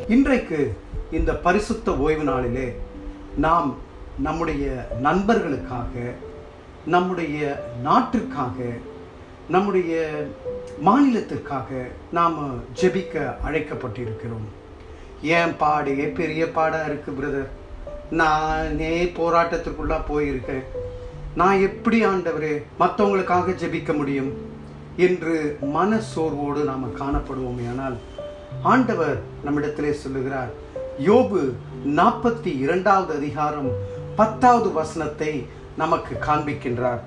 இன்றைக்கு இந்த பரிசுத்த ஓய்வு நாளிலே நாம் நம்முடைய நண்பர்களுக்காக நம்முடைய நாட்டிற்காக நம்முடைய மாநிலத்திற்காக நாம் ஜெபிக்க அழைக்கப்பட்டிருக்கிறோம் ஏன் பாடே பெரிய பாடாக இருக்கு பிரதர் நானே போராட்டத்துக்குள்ளே போயிருக்கேன் நான் எப்படி ஆண்டவரே மற்றவங்களுக்காக ஜெபிக்க முடியும் என்று மன சோர்வோடு நாம் காணப்படுவோமே ஆனால் ஆண்டவர் நம்மிடத்திலே சொல்லுகிறார் யோபு நாற்பத்தி இரண்டாவது அதிகாரம் பத்தாவது வசனத்தை நமக்கு காண்பிக்கின்றார்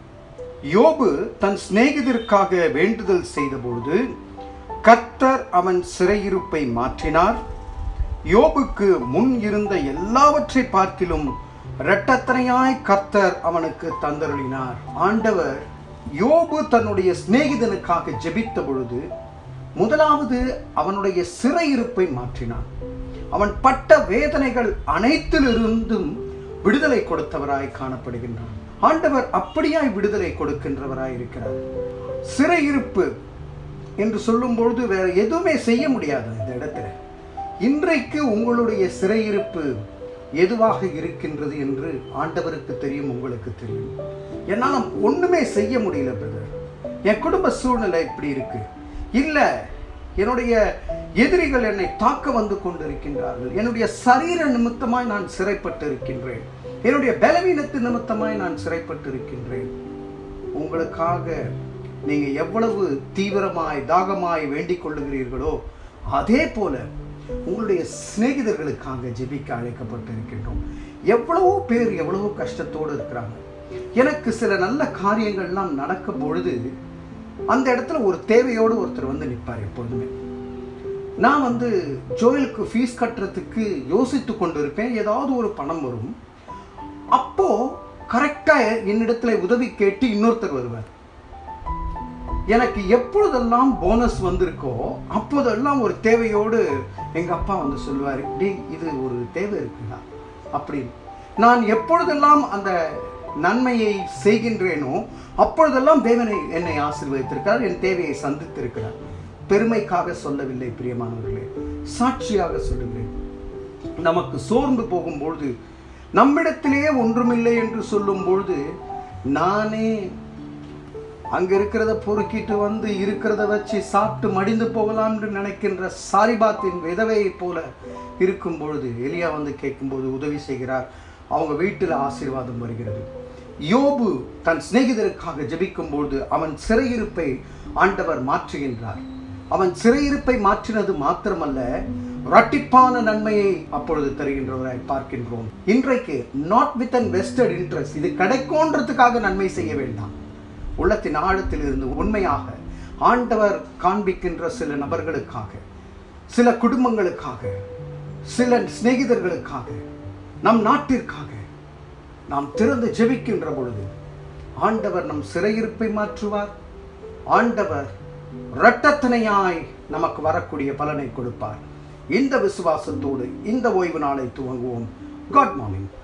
யோபு தன் சிநேகிதருக்காக வேண்டுதல் செய்தபொழுது கர்த்தர் அவன் சிறையிருப்பை மாற்றினார் யோபுக்கு முன் இருந்த எல்லாவற்றை பார்க்கிலும் இரட்டத்தனையாய் கர்த்தர் அவனுக்கு தந்தருளினார் ஆண்டவர் யோபு தன்னுடைய சிநேகிதனுக்காக ஜெபித்த பொழுது முதலாவது அவனுடைய சிறையிருப்பை மாற்றினான் அவன் பட்ட வேதனைகள் அனைத்திலிருந்தும் விடுதலை கொடுத்தவராய் காணப்படுகின்றான் ஆண்டவர் அப்படியாய் விடுதலை கொடுக்கின்றவராய் இருக்கிறார் சிறையிருப்பு என்று சொல்லும் பொழுது வேற எதுவுமே செய்ய முடியாது இந்த இடத்துல இன்றைக்கு உங்களுடைய சிறையிருப்பு எதுவாக இருக்கின்றது என்று ஆண்டவருக்கு தெரியும் உங்களுக்கு தெரியும் என்னால் ஒண்ணுமே செய்ய முடியல பிரதர் என் குடும்ப சூழ்நிலை இப்படி இருக்கு இல்ல என்னுடைய எதிரிகள் என்னை தாக்க வந்து கொண்டிருக்கின்றார்கள் என்னுடைய சரீர நிமித்தமாய் நான் சிறைப்பட்டு இருக்கின்றேன் என்னுடைய பலவீனத்து நிமித்தமாய் நான் சிறைப்பட்டு இருக்கின்றேன் உங்களுக்காக நீங்க எவ்வளவு தீவிரமாய் தாகமாய் வேண்டிக் கொள்ளுகிறீர்களோ அதே போல உங்களுடைய சிநேகிதர்களுக்காக ஜெபிக்க அழைக்கப்பட்டிருக்கின்றோம் எவ்வளவோ பேர் எவ்வளவோ கஷ்டத்தோடு இருக்கிறாங்க எனக்கு சில நல்ல காரியங்கள்லாம் நடக்கும் பொழுது அந்த இடத்துல ஒரு தேவையோடு ஒருத்தர் வந்து நிற்பார் எப்பொழுதுமே நான் வந்து ஜோயலுக்கு ஃபீஸ் கட்டுறதுக்கு யோசித்து கொண்டு இருப்பேன் ஏதாவது ஒரு பணம் வரும் அப்போ கரெக்டா என்னிடத்துல உதவி கேட்டு இன்னொருத்தர் வருவார் எனக்கு எப்பொழுதெல்லாம் போனஸ் வந்திருக்கோ அப்போதெல்லாம் ஒரு தேவையோடு எங்க அப்பா வந்து சொல்லுவார் டி இது ஒரு தேவை இருக்குடா அப்படின்னு நான் எப்பொழுதெல்லாம் அந்த நன்மையை செய்கின்றேனோ அப்பொழுதெல்லாம் தேவனை என்னை ஆசீர்வதித்திருக்கிறார் என் தேவையை சந்தித்திருக்கிறார் பெருமைக்காக சொல்லவில்லை பிரியமானவர்களே சாட்சியாக சொல்லுகிறேன் நமக்கு சோர்ந்து போகும்பொழுது நம்மிடத்திலேயே ஒன்றுமில்லை என்று சொல்லும் பொழுது நானே அங்க இருக்கிறத பொறுக்கிட்டு வந்து இருக்கிறத வச்சு சாப்பிட்டு மடிந்து போகலாம் என்று நினைக்கின்ற சாரிபாத்தின் விதவையை போல இருக்கும் பொழுது எலியா வந்து கேட்கும்போது உதவி செய்கிறார் அவங்க வீட்டில் ஆசீர்வாதம் வருகிறது யோபு தன் சிநேகிதருக்காக ஜெபிக்கும் பொழுது அவன் சிறையிருப்பை ஆண்டவர் மாற்றுகின்றார் அவன் சிறையிருப்பை மாற்றினது மாத்திரமல்ல இரட்டிப்பான நன்மையை அப்பொழுது தருகின்றவராய் பார்க்கின்றோம் இன்றைக்கு not with an vested interest இது கிடைக்கும்ன்றதுக்காக நன்மை செய்ய வேண்டாம் உள்ளத்தின் ஆழத்தில் இருந்து உண்மையாக ஆண்டவர் காண்பிக்கின்ற சில நபர்களுக்காக சில குடும்பங்களுக்காக சில சிநேகிதர்களுக்காக நம் நாட்டிற்காக நாம் திறந்து ஜெபிக்கின்ற பொழுது ஆண்டவர் நம் சிறையிருப்பை மாற்றுவார் ஆண்டவர் இரட்டத்தனையாய் நமக்கு வரக்கூடிய பலனை கொடுப்பார் இந்த விசுவாசத்தோடு இந்த ஓய்வு நாளை துவங்குவோம் காட் மார்னிங்